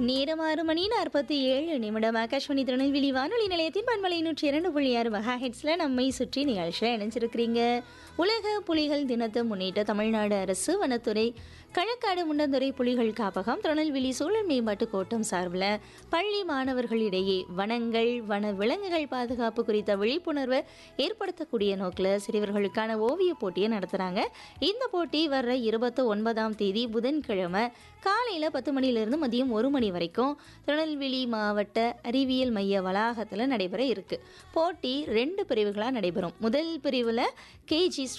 நேரம் ஆறு மணி நாற்பத்தி ஏழு நிமிடம் ஆகாஷ்வாணி திருநெல்வேலி வானொலி நிலையத்தின் பண்பலை நூற்றி இரண்டு புள்ளி ஆறு மெகா ஹெட்ஸில் நம்மை சுற்றி நிகழ்ச்சியில் இணைஞ்சிருக்கிறீங்க உலக புலிகள் தினத்தை முன்னிட்டு தமிழ்நாடு அரசு வனத்துறை கழக்காடு முண்டந்துறை புலிகள் காப்பகம் திருநெல்வேலி சூழல் மேம்பாட்டு கோட்டம் சார்பில் பள்ளி மாணவர்களிடையே வனங்கள் வன விலங்குகள் பாதுகாப்பு குறித்த விழிப்புணர்வை ஏற்படுத்தக்கூடிய நோக்கில் சிறுவர்களுக்கான ஓவிய போட்டியை நடத்துகிறாங்க இந்த போட்டி வர்ற இருபத்தி ஒன்பதாம் தேதி புதன்கிழமை காலையில் பத்து மணிலேருந்து மதியம் ஒரு மணி வரைக்கும் திருநெல்வேலி மாவட்ட அறிவியல் மைய வளாகத்தில் நடைபெற இருக்கு போட்டி ரெண்டு பிரிவுகளாக நடைபெறும் முதல் பிரிவில் கேஜி